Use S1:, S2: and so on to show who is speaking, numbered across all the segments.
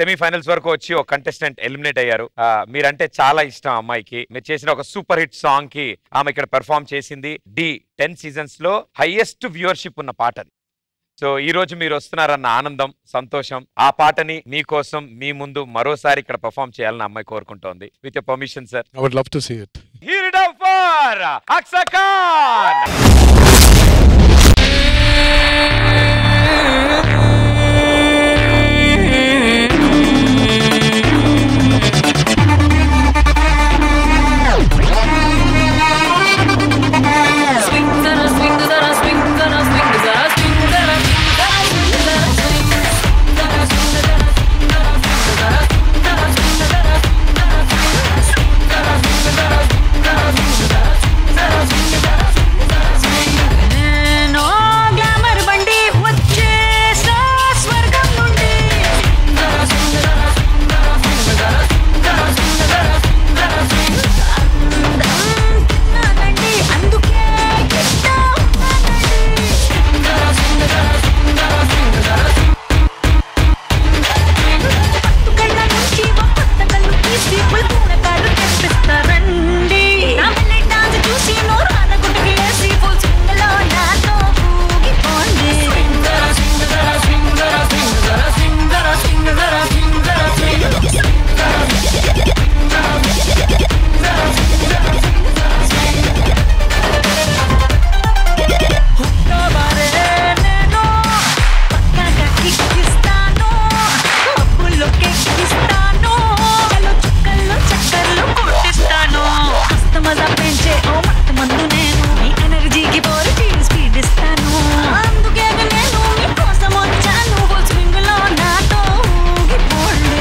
S1: Semifinals వరకు వచ్చి ఒక కంటెస్టెంట్ ఎలిమినేట్ అయ్యారు ఆ, మీరంటే చాలా ఇష్టం ఆ అమ్మాయికి మీరు చేసిన ఒక సూపర్ హిట్ సాంగ్ కి ఆమె ఇక్కడ పెర్ఫామ్ చేసింది డి టెన్ సీజన్స్ లో హైయెస్ట్ వ్యూవర్షిప్ ఉన్న పాట అది సో ఈ రోజు మీరు వస్తున్నారన్న ఆనందం సంతోషం ఆ పాటని మీకోసం మీ ముందు మరోసారి ఇక్కడ పర్ఫామ్ చేయాలని అమ్మాయి కోరుకుంటోంది with permission sir
S2: I would love to see it.
S1: Hear it up for Aksa Khan!
S3: నేను గ్లామర్ బండి వచ్చేసా స్వర్గం నుండి తిన్నానండి అందుకే గిట్టా ఉన్నానండి పట్టుకళ్ళ నుంచి ఓ కొత్త కళ్ళు తీసి పుల్పూన కాళ్ళు తెప్పిస్తారండి నా వెళ్ళే డాన్స్ చూసి నోరు అనగుంటుకి వేసి ఫుల్ సింగలో నాతో ఊగిపోండి హుక్కాబారే నేను పక్కాగా కిక్కిస్తాను అప్పుల్లో కెక్కిస్తాను చలో చుక్కల్లో చక్కర్లు కొట్టిస్తాను మస్తు మజా పెంచే ఓ మత్తు మందు నేను మీ ఎనర్జీకి పోరు స్పీడ్ స్పీడ్ ఇస్తాను అందుకే నేను మీకోసం వచ్చాను ఫుల్ స్వింగ్ లో నాతో ఊగిపోండి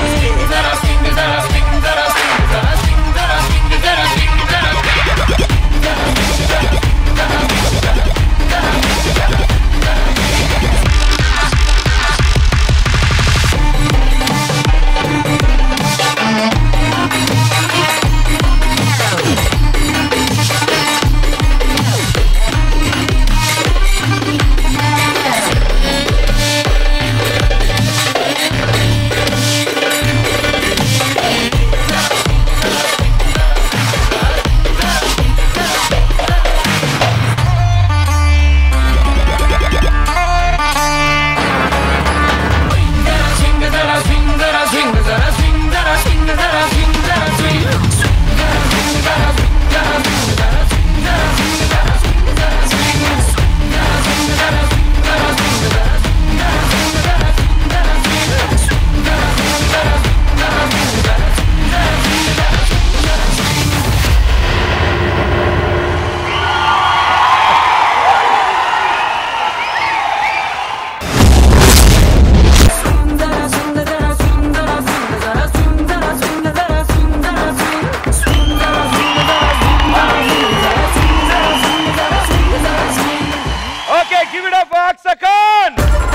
S1: Okay, give it up for Aksa Khan!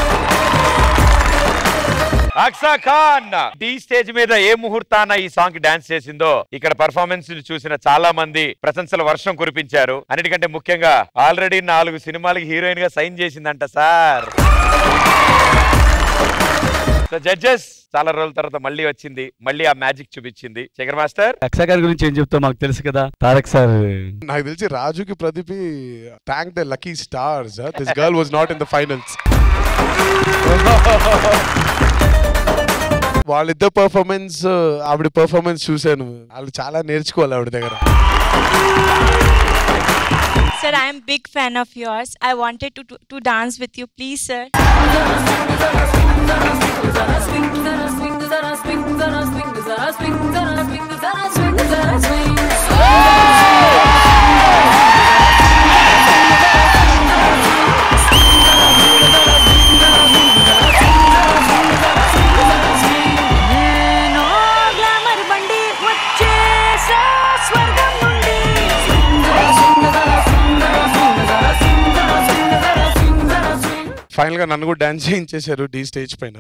S1: Aksa Khan the stage మీద ఏ ముహూర్తాన ఈ సాంగ్ కి డాన్స్ చేసిందో ఇక్కడ పర్ఫార్మెన్స్ చూసిన చాలా మంది ప్రశంసల వర్షం కురిపించారు అన్నిటికంటే ముఖ్యంగా ఆల్రెడీ నాలుగు సినిమాలకి హీరోయిన్ గా సైన్ చేసిందంట సార్ సో జడ్జెస్ చాలా రోజుల తర్వాత మళ్ళీ వచ్చింది మళ్ళీ ఆ మ్యాజిక్ చూపించింది శేఖర్ మాస్టర్
S4: అక్షయ్ గారి గురించి ఏం చెప్తావు మాకు తెలుసు కదా తారక్ సార్
S2: నాకు తెలిసి రాజుకి Pradeep thank the lucky stars this girl was not in the finals వాళ్ళిద్దరు పర్ఫార్మెన్స్ ఆవిడ పర్ఫార్మెన్స్ చూశాను వాళ్ళు చాలా నేర్చుకోవాలి ఆవిడ దగ్గర
S5: Sir, I am big fan of yours. I wanted to, to, to dance with you. Please, sir.
S3: నేను గ్లామర్ బండి వచ్చేసా స్వర్గం నుండి
S2: ఫైనల్ గా నన్ను కూడా డాన్స్ చేయించేశారు డి స్టేజ్ పైన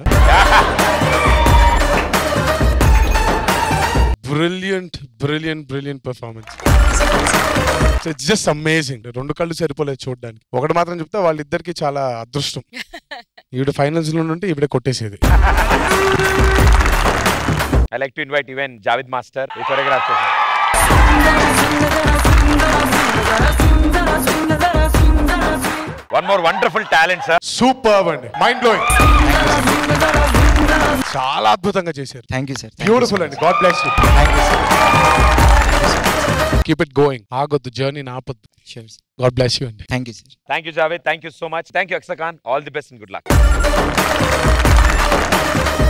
S2: brilliant brilliant brilliant performance it's just amazing రెండు కళ్ళు సరిపోలేదు చూడడానికి ఒకటి మాత్రం చెప్తే వాళ్ళిద్దరికి చాలా అదృష్టం ఈవిడ ఫైనల్స్ లో ఉంటే ఈవిడ కొట్టేసేది
S1: I like to invite even Javid master ఈ కొరియోగ్రాఫ్ చేశారు one more wonderful talent sir
S2: super అండి మైండ్ బ్లోయింగ్ చాలా అద్భుతంగా చేశారు
S6: థ్యాంక్ యూ సార్
S2: బ్యూటిఫుల్ అండి God bless you
S6: thank you sir
S2: keep it going ఆగొద్దు జర్నీ ఆపొద్దు
S6: sure sir
S2: God bless you అండి
S6: thank you sir
S1: thank you Javed thank you so much thank you అక్సకాన్ all the best and good luck